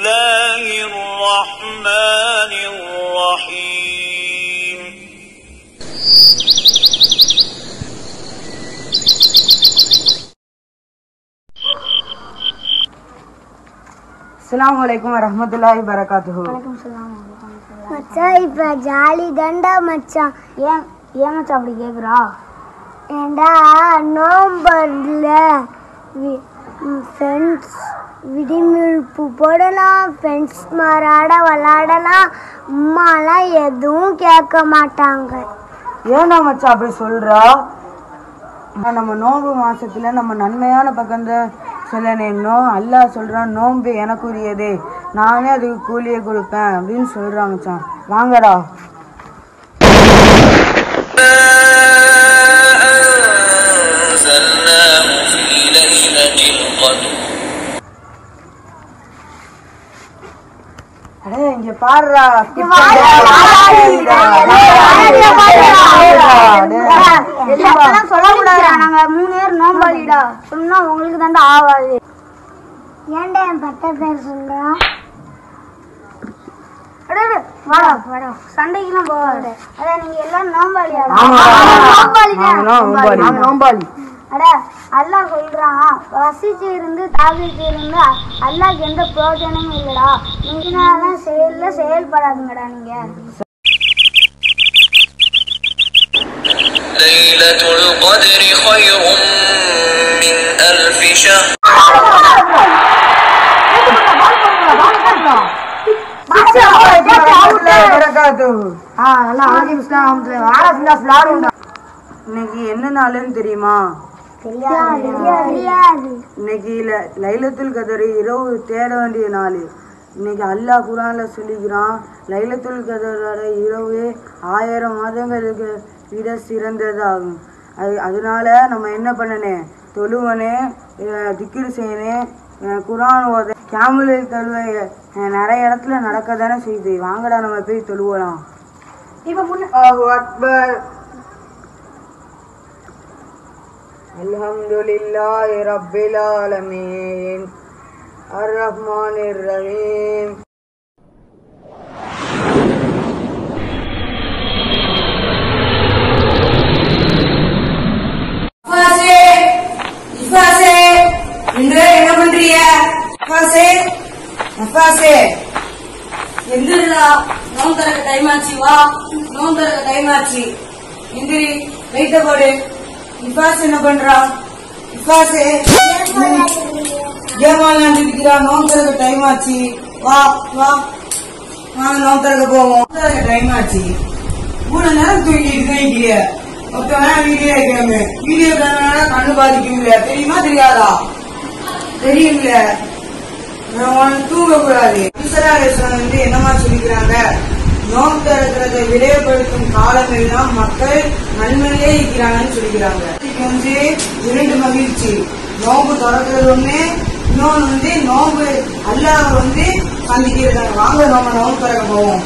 الله الرحمن الرحيم அஸ்ஸலாமு அலைக்கும் வரஹ்மத்துல்லாஹி வரகாத்துஹு மச்சான் இப்ப ஜாலி தாண்டா மச்சான் ஏன் ஏன் மச்சான் அப்படி கேக்குறா ஏண்டா நோம்பர்ல ஃப்ரெண்ட்ஸ் விடிமிழ்ப்பு போடலாம் ஃப்ரெண்ட்ஸ் மாறாட விளாடலாம் அம்மாலாம் எதுவும் கேட்க மாட்டாங்க ஏன்டா மச்சான் அப்படி சொல்றா நான் நம்ம நோன்பு மாசத்துல நம்ம நன்மையான பக்கத்தை சொல்ல நோ அல்லாஹ் சொல்றான் நோன்பு எனக்குரியதே நானே அதுக்கு கூலியை கொடுப்பேன் அப்படின்னு சொல்றான் மச்சான் வாங்கடா أنزلناه في ليلة القدر அடே இங்க பாருடா சொல்லக்கூடாது நாங்க மூணு பேர் நோம்பாளிடா சொன்னா உங்களுக்கு தாண்டா ஆவாது ஏன்டா என் பத்த பேர் சொல்றான் வாடா வாடா சண்டைக்கெல்லாம் போவாடு அதான் நீங்க எல்லாம் நோம்பாளியா நோம்பாளிடா நோம்பாளி அட அல்லாஹ் சொல்றான் வசிச்சு இருந்து தாகிச்சு இருந்து அல்லாஹ்க்கு எந்த பிரயோஜனமும் இல்லடா நீங்க செயல்ல செயல்படாதுங்கடா நீங்க ليلة القدر خير من ألف شهر இன்னைக்கு என்ன நாளுன்னு தெரியுமா தெரியாது இன்னைக்கு ல- லைலத்துல் கதர் இரவு தேட வேண்டிய நாள் இன்னைக்கு அல்லாஹ் குரான்ல சொல்லிக்கிறான் லைலத்துல் கதரோட இரவு ஆயிரம் மாதங்களுக்கு விட சிறந்ததாகும் அது அதனால நம்ம என்ன பண்ணனே தொழுவனே திக்கிர் செய்யணும் அஹ் குரான் ஓத கேமுல தொழுவை அஹ் நிறைய இடத்துல நடக்க தானே செய்யுது வாங்கடா நம்ம போய் தொழுவலாம் அல்லாஹு அக்பர் அல்ஹம்துலில்லாஹி ரப்பில் ஆலமீன் அர் ரஹ்மானிர் ரஹீம் இஃபாசே இஃபாசே இன்று என்ன பண்றீங்க இஃபாசே இஃபாசே எந்திரா நோன் தரக்க டைம் ஆச்சு வா நோன் தரக்க டைம் ஆச்சு எந்திரி லைட்ட போடு இஃபாஸ் என்ன பண்றா இஃபாசே கேம் விளையாண்டுருக்கிறா நோன் தரக்க டைம் ஆச்சு வா வா வாங்க நோன் தரக்க போவோம் நோன் தரக்க டைம் ஆச்சு மூணு நேரம் தூங்கிட்டு இருக்கீங்க மொத்தம் வீடியோ கேம் வீடியோ கேம்னால கண்ணு பாதிக்கும்ல தெரியுமா தெரியாதா தெரியும்ல உனக்கு தூங்க கூடாது ஈஸ்வராலேஸ்வரன் வந்து என்னமா சொல்லிக்கிறாங்க நோம் திறக்கிறதை விளைவுபடுத்தும் காலங்கள் தான் மக்கள் நன்மையிலே இருக்கிறாங்கன்னு சொல்லிக்கிறாங்க இதுக்கு வந்து இரண்டு மகிழ்ச்சி நோம்பு திறக்கிறது ஒண்ணு இன்னொன்னு வந்து நோம்பு அல்லாஹ் வந்து சந்திக்கிறாங்க வாங்க நம்ம நோம்பு திறக்க போவோம்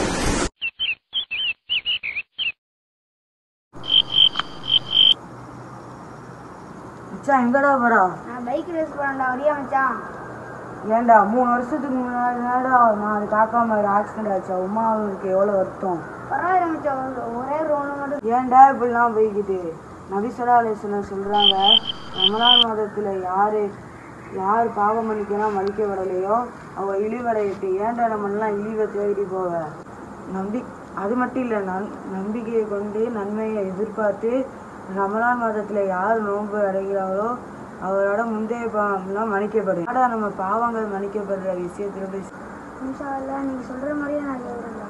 மச்சான் எங்கடா போறா நான் பைக் ரேஸ் போறேன்டா வரியா மச்சான் ஏன்டா மூணு வருஷத்துக்கு முன்னாடி நான் அது காக்காம ஒரு ஆக்சிடென்ட் ஆச்சு உமா அவருக்கு எவ்வளவு வருத்தம் பரவாயில்ல மச்சான் ஒரு- ஒரே ஒரு ஒன்று மட்டும் ஏன்டா இப்படிலாம் போய்கிட்டு நபிசல்லா அலிஸ்லாம் சொல்றாங்க ரமலான் மாதத்துல யாரு யார் பாவம் மன்னிக்கலாம் மன்னிக்கப்படலையோ அவ இழிவடையிட்டு ஏன்டா நம்ம எல்லாம் இழிவை தேடி போவ நம்பி அது மட்டும் இல்லை நன் நம்பிக்கையை கொண்டு நன்மையை எதிர்பார்த்து ரமலான் மாதத்துல யார் நோன்பு அடைகிறாங்களோ அவரோட முந்தைய பாவம்லாம் மன்னிக்கப்படும் ஆடா நம்ம பாவங்கள் மன்னிக்கப்படுற விஷயத்துல போய் இன்ஷா அல்லாஹ் நீங்க சொல்ற மாதிரியே நான் செய்றேன்டா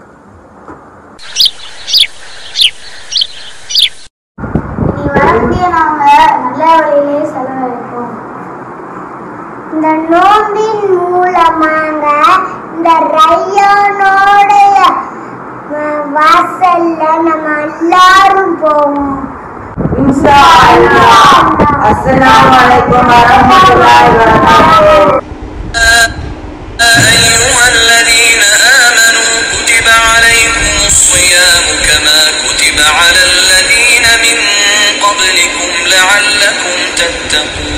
நீ வரக்கூடிய நாம நல்ல வழியிலே செலவழிப்போம் இந்த நோம்பின் மூலமாக இந்த ரையானோடைய அஹ், வாசல்ல நம்ம எல்லாரும் போவோம் இன்ஷா அல்லாஹ் அஸ்ஸலாமு அலைக்கும் வரஹ்மத்துல்லாஹி வபரகாத்துஹு أيها الذين آمنوا كتب عليكم الصيام كما كتب على الذين من قبلكم لعلكم تتقون